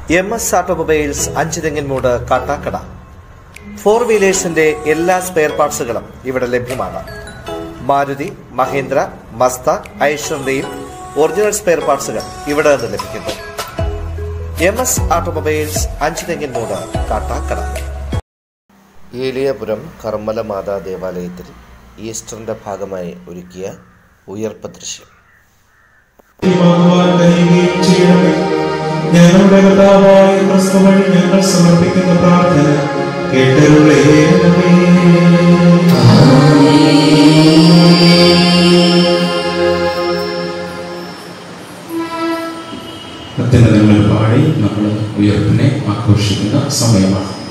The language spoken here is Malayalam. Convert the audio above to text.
M S automobiles Anchuthenginmoodu Kattakada four വീലേഴ്സിന്റെ എല്ലാ സ്പെയർ പാർട്സുകളും ഇവിടെ ലഭ്യമാണ് മാരുതി മഹീന്ദ്ര മസ്ത ഐഷറിന്റെയും ഒറിജിനൽ സ്പെയർ പാർട്സുകൾ ഇവിടെ നിന്ന് ലഭിക്കുന്നു M S automobiles Anchuthenginmoodu Kattakada Eliyapuram Karmala Matha ദേവാലയത്തിൽ ഈസ്റ്ററിന്റെ ഭാഗമായി ഒരുക്കിയ ഉയർപ്പ് ദൃശ്യം ഭഗവാൻ കനിയുകയും ചെയ്യണമേ ഞങ്ങളുടെ കർത്താവായ ക്രിസ്തു വഴി ഞങ്ങൾ സമർപ്പിക്കുന്ന പ്രാർത്ഥന കേട്ടരുളേണമേ അത്യന്തങ്ങൾ പാടി നമ്മൾ ഉയർപ്പിനെ ആഘോഷിക്കുന്ന സമയമാണ്